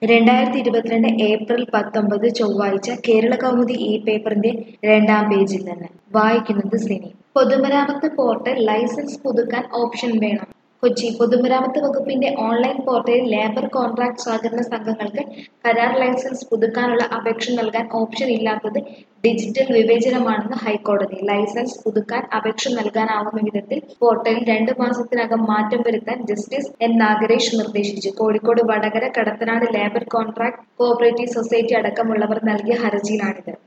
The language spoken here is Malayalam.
രണ്ടായിരത്തി ഇരുപത്തിരണ്ട് ഏപ്രിൽ പത്തൊമ്പത് ചൊവ്വാഴ്ച കേരള കൗമുദി ഈ പേപ്പറിന്റെ രണ്ടാം പേജിൽ നിന്ന് വായിക്കുന്നത് സിനി പൊതുമരാമത്ത് പോർട്ടൽ ലൈസൻസ് പുതുക്കാൻ ഓപ്ഷൻ വേണം കൊച്ചി പൊതുമരാമത്ത് വകുപ്പിന്റെ ഓൺലൈൻ പോർട്ടലിൽ ലേബർ കോൺട്രാക്ട് സഹകരണ സംഘങ്ങൾക്ക് കരാർ ലൈസൻസ് പുതുക്കാനുള്ള അപേക്ഷ നൽകാൻ ഓപ്ഷൻ ഇല്ലാത്തത് ഡിജിറ്റൽ വിവേചനമാണെന്ന് ഹൈക്കോടതി ലൈസൻസ് പുതുക്കാൻ അപേക്ഷ നൽകാനാവുന്ന വിധത്തിൽ പോർട്ടലിൽ രണ്ട് മാസത്തിനകം മാറ്റം വരുത്താൻ ജസ്റ്റിസ് എൻ നാഗരേഷ് നിർദ്ദേശിച്ചു Kozhikode Vadakara Kadathanad labour contract cooperative society അടക്കമുള്ളവർ നൽകിയ ഹർജിയിലാണിത്